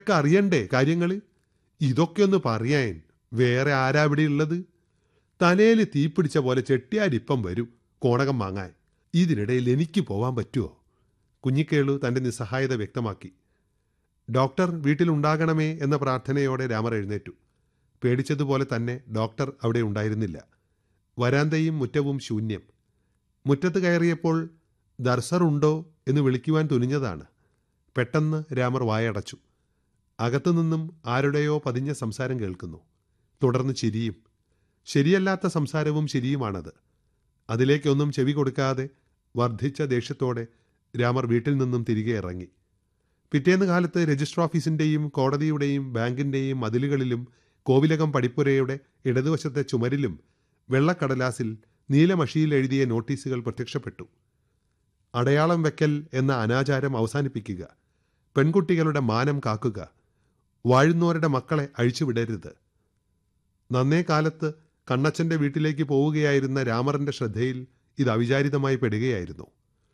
ഒക്കെ അറിയണ്ടേ കാര്യങ്ങൾ ഇതൊക്കെ ഒന്ന് പറയാൻ വേറെ ആരാ ഇവിടെ ഉള്ളത് തലയിൽ തീപിടിച്ച പോലെ ചെട്ടിയാരിപ്പം വരും കോണകം വാങ്ങാൻ ഇതിനിടയിൽ എനിക്ക് പോവാൻ പറ്റുമോ കുഞ്ഞിക്കേളു തന്റെ നിസ്സഹായത വ്യക്തമാക്കി ഡോക്ടർ വീട്ടിലുണ്ടാകണമേ എന്ന പ്രാർത്ഥനയോടെ രാമർ എഴുന്നേറ്റു പേടിച്ചതുപോലെ തന്നെ ഡോക്ടർ അവിടെ ഉണ്ടായിരുന്നില്ല വരാന്തയും മുറ്റവും ശൂന്യം മുറ്റത്ത് കയറിയപ്പോൾ ദർശറുണ്ടോ എന്ന് വിളിക്കുവാൻ തുനിഞ്ഞതാണ് പെട്ടെന്ന് രാമർ വായടച്ചു അകത്തുനിന്നും ആരുടെയോ പതിഞ്ഞ സംസാരം കേൾക്കുന്നു തുടർന്ന് ചിരിയും ശരിയല്ലാത്ത സംസാരവും ശരിയുമാണത് അതിലേക്കൊന്നും ചെവി കൊടുക്കാതെ വർദ്ധിച്ച ദേഷ്യത്തോടെ രാമർ വീട്ടിൽ നിന്നും തിരികെ ഇറങ്ങി പിറ്റേന്ന് കാലത്ത് രജിസ്റ്റർ ഓഫീസിന്റെയും കോടതിയുടെയും ബാങ്കിന്റെയും മതിലുകളിലും കോവിലകം പടിപ്പുരയുടെ ഇടതുവശത്തെ ചുമരിലും വെള്ളക്കടലാസിൽ നീലമഷിയിൽ എഴുതിയ നോട്ടീസുകൾ പ്രത്യക്ഷപ്പെട്ടു അടയാളം വെക്കൽ എന്ന അനാചാരം അവസാനിപ്പിക്കുക പെൺകുട്ടികളുടെ മാനം കാക്കുക വാഴുന്നവരുടെ മക്കളെ അഴിച്ചുവിടരുത് നന്നേ കാലത്ത് കണ്ണച്ചന്റെ വീട്ടിലേക്ക് പോവുകയായിരുന്ന രാമറിന്റെ ശ്രദ്ധയിൽ ഇത് അവിചാരിതമായി പെടുകയായിരുന്നു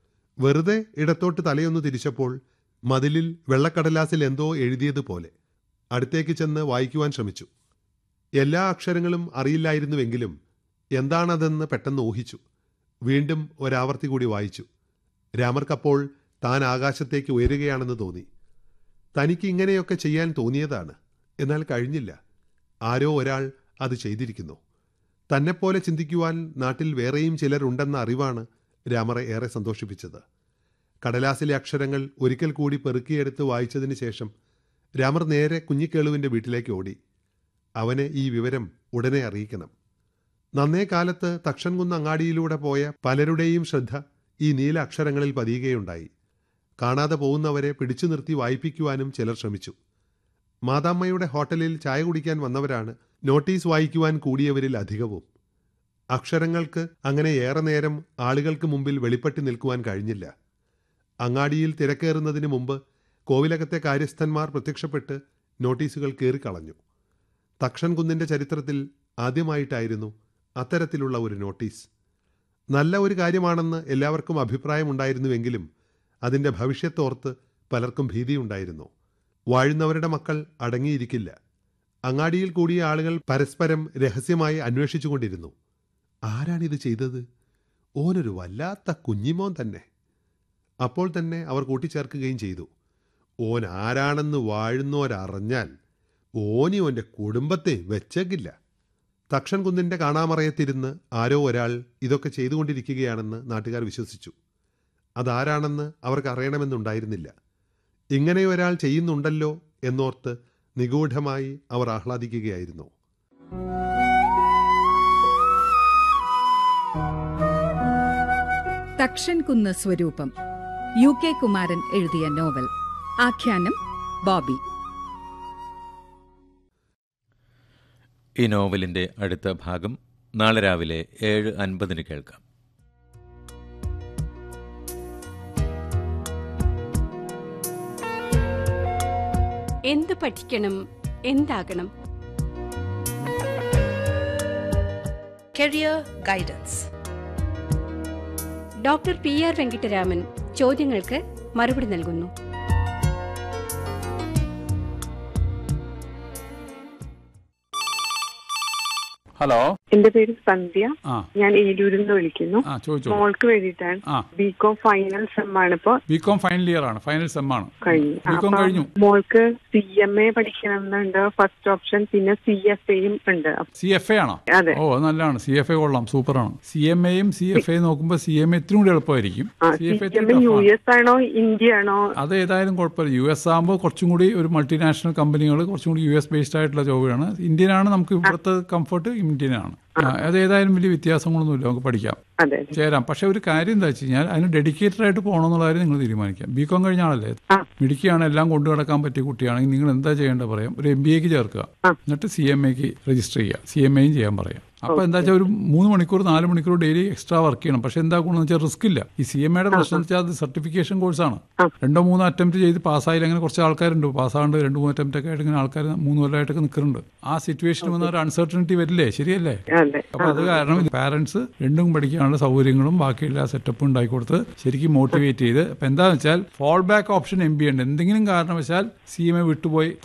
വെറുതെ ഇടത്തോട്ട് തലയൊന്നു തിരിച്ചപ്പോൾ മതിലിൽ വെള്ളക്കടലാസിൽ എന്തോ എഴുതിയതുപോലെ അടുത്തേക്ക് ചെന്ന് വായിക്കുവാൻ ശ്രമിച്ചു എല്ലാ അക്ഷരങ്ങളും അറിയില്ലായിരുന്നുവെങ്കിലും എന്താണതെന്ന് പെട്ടെന്ന് ഊഹിച്ചു വീണ്ടും ഒരാവർത്തി കൂടി വായിച്ചു രാമർക്കപ്പോൾ താൻ ആകാശത്തേക്ക് ഉയരുകയാണെന്ന് തോന്നി തനിക്ക് ഇങ്ങനെയൊക്കെ ചെയ്യാൻ തോന്നിയതാണ് എന്നാൽ കഴിഞ്ഞില്ല ആരോ ഒരാൾ അത് ചെയ്തിരിക്കുന്നു തന്നെപ്പോലെ ചിന്തിക്കുവാൻ നാട്ടിൽ വേറെയും ചിലരുണ്ടെന്ന അറിവാണ് രാമറെ ഏറെ സന്തോഷിപ്പിച്ചത് കടലാസിലെ അക്ഷരങ്ങൾ ഒരിക്കൽ കൂടി പെറുക്കിയെടുത്ത് വായിച്ചതിന് ശേഷം രാമർ നേരെ കുഞ്ഞിക്കേളുവിൻ്റെ വീട്ടിലേക്ക് ഓടി അവനെ ഈ വിവരം ഉടനെ അറിയിക്കണം നന്നേ കാലത്ത് തക്ഷൻകുന്ന് അങ്ങാടിയിലൂടെ പോയ പലരുടെയും ശ്രദ്ധ ഈ നീല അക്ഷരങ്ങളിൽ പതിയുകയുണ്ടായി കാണാതെ പോകുന്നവരെ പിടിച്ചു നിർത്തി വായിപ്പിക്കുവാനും ചിലർ ശ്രമിച്ചു മാതാമ്മയുടെ ഹോട്ടലിൽ ചായ കുടിക്കാൻ വന്നവരാണ് നോട്ടീസ് വായിക്കുവാൻ കൂടിയവരിൽ അധികവും അക്ഷരങ്ങൾക്ക് അങ്ങനെ ഏറെ നേരം ആളുകൾക്ക് മുമ്പിൽ വെളിപ്പെട്ട് നിൽക്കുവാൻ കഴിഞ്ഞില്ല അങ്ങാടിയിൽ തിരക്കേറുന്നതിന് മുമ്പ് കോവിലകത്തെ കാര്യസ്ഥന്മാർ പ്രത്യക്ഷപ്പെട്ട് നോട്ടീസുകൾ കീറിക്കളഞ്ഞു തക്ഷൻ കുന്നിന്റെ ചരിത്രത്തിൽ ആദ്യമായിട്ടായിരുന്നു അത്തരത്തിലുള്ള ഒരു നോട്ടീസ് നല്ല ഒരു കാര്യമാണെന്ന് എല്ലാവർക്കും അഭിപ്രായമുണ്ടായിരുന്നുവെങ്കിലും അതിൻ്റെ ഭവിഷ്യത്തോർത്ത് പലർക്കും ഭീതിയുണ്ടായിരുന്നു വാഴുന്നവരുടെ മക്കൾ അടങ്ങിയിരിക്കില്ല അങ്ങാടിയിൽ കൂടിയ ആളുകൾ പരസ്പരം രഹസ്യമായി അന്വേഷിച്ചുകൊണ്ടിരുന്നു ആരാണിത് ചെയ്തത് ഓനൊരു വല്ലാത്ത കുഞ്ഞിമോൻ തന്നെ അപ്പോൾ തന്നെ അവർ കൂട്ടിച്ചേർക്കുകയും ചെയ്തു ഓൻ ആരാണെന്ന് വാഴുന്നോരറിഞ്ഞാൽ ഓനി ഓൻ്റെ കുടുംബത്തെ വെച്ചേക്കില്ല തക്ഷൻ കുന്നിൻ്റെ കാണാമറയത്തിരുന്ന് ആരോ ഒരാൾ ഇതൊക്കെ ചെയ്തുകൊണ്ടിരിക്കുകയാണെന്ന് നാട്ടുകാർ വിശ്വസിച്ചു അതാരാണെന്ന് അവർക്ക് അറിയണമെന്നുണ്ടായിരുന്നില്ല ഇങ്ങനെ ഒരാൾ ചെയ്യുന്നുണ്ടല്ലോ എന്നോർത്ത് നിഗൂഢമായി അവർ ആഹ്ലാദിക്കുകയായിരുന്നു തക്ഷൻ കുന്ന് സ്വരൂപം യു കെ കുമാരൻ എഴുതിയ നോവൽ ആഖ്യാനം ബോബി ഈ നോവലിൻ്റെ അടുത്ത ഭാഗം നാളെ രാവിലെ ഏഴ് അൻപതിന് കേൾക്കാം എന്ത് പഠിക്കണം എന്താകണം Career Guidance. Doctor P R Venkataraman ചോദ്യങ്ങൾക്ക് മറുപടി നൽകുന്നു ഹലോ എന്റെ പേര് സന്ധ്യ ആ ഞാൻ ഏലൂരിൽ നിന്ന് വിളിക്കുന്നു ആ ചോദിച്ചോ മോൾക്ക് വേണ്ടിയിട്ടാണ് ആ ബികോം ഫൈനൽ സെം ആണ് ഇപ്പൊ ബി കോം ഫൈനൽ ഇയർ ആണ് ഫൈനൽ സെം ആണ് കഴിഞ്ഞു ബി കോം അപ്പൊ കഴിഞ്ഞു മോൾക്ക് സി എം എ പഠിക്കണമെന്നുണ്ട് ഫസ്റ്റ് ഓപ്ഷൻ പിന്നെ സി എഫ് എയും ഉണ്ട് സി എഫ് എ ആണോ അതെ. ഓ അത് നല്ലതാണ് സി എഫ് എ കൊള്ളാം സൂപ്പറാണ് സി എം എയും സി എഫ് എ നോക്കുമ്പോൾ സി എം എ ഇത്തിരി കൂടി എളുപ്പമായിരിക്കും C C F A M A U S ആണോ ഇന്ത്യ ആണോ അത് ഏതായാലും കുഴപ്പമില്ല യു എസ് ആകുമ്പോൾ കുറച്ചും കൂടി ഒരു മൾട്ടിനാഷണൽ കമ്പനികൾ കുറച്ചും കൂടി യു എസ് ബേസ്ഡ് ആയിട്ടുള്ള ജോബാണ് ഇന്ത്യനാണ് നമുക്ക് ഇവിടുത്തെ കംഫർട്ട് ഇന്ത്യനാണ് ആ, അത് ഏതായാലും വലിയ വ്യത്യാസങ്ങളൊന്നുമില്ല നമുക്ക് പഠിക്കാം അതെ ചേരാം പക്ഷെ ഒരു കാര്യം എന്താ വെച്ച് കഴിഞ്ഞാൽ അതിന് ഡെഡിക്കേറ്റഡ് ആയിട്ട് പോകണമെന്നുള്ള കാര്യം നിങ്ങൾ തീരുമാനിക്കാം ബി കോം കഴിഞ്ഞ ആളല്ലേ ആ. മിടുക്കിയാണ് എല്ലാം കൊണ്ടു നടക്കാൻ പറ്റിയ കുട്ടിയാണെങ്കിൽ നിങ്ങൾ എന്താ ചെയ്യേണ്ടത് പറയാം ഒരു എം ബി എക്ക് ചേർക്കുക ആ. എന്നിട്ട് സി എം എക്ക് രജിസ്റ്റർ ചെയ്യുക സി എം എയും ചെയ്യാൻ പറയാം അപ്പോൾ എന്താ വെച്ചാൽ ഒരു മൂന്ന് മണിക്കൂർ നാല് മണിക്കൂർ ഡെയിലി എക്സ്ട്രാ വർക്ക് ചെയ്യണം പക്ഷെ എന്താ ഗുണമെന്ന് വെച്ചാൽ റിസ്ക് ഇല്ല ഈ സി എം എയുടെ പ്രശ്നം എന്ന് വെച്ചാൽ അത് സർട്ടിഫിക്കേഷൻ കോഴ്സാണ് രണ്ടോ മൂന്നോ അറ്റംപ്റ്റ് ചെയ്ത് പാസ്സായില്ല അങ്ങനെ കുറച്ച് ആൾക്കാരുണ്ട് പാസ്സാണ്ട് രണ്ട് മൂന്ന് അറ്റംപ്റ്റ് ഒക്കെ ആയിട്ട് ഇങ്ങനെ ആൾക്കാർ മൂന്ന് കൊല്ലമായിട്ടൊക്കെ നിൽക്കുന്നുണ്ട് ആ സിറ്റുവേഷൻ വന്ന ഒരു അൺസർട്ടനിറ്റി വരില്ലേ ശരിയല്ലേ അതെ അപ്പൊ അത് കാരണം പാരന്റ്സ് രണ്ടും പഠിക്കാനുള്ള സൗകര്യങ്ങളും ബാക്കിയുള്ള സെറ്റപ്പും ഉണ്ടാക്കി കൊടുത്ത് ശരിക്കും മോട്ടിവേറ്റ് ചെയ്ത് അപ്പൊ എന്താന്ന് വെച്ചാൽ fall back option M B ഉണ്ട് എന്തെങ്കിലും കാരണവശാൽ സി എം എ വിട്ടുപോയി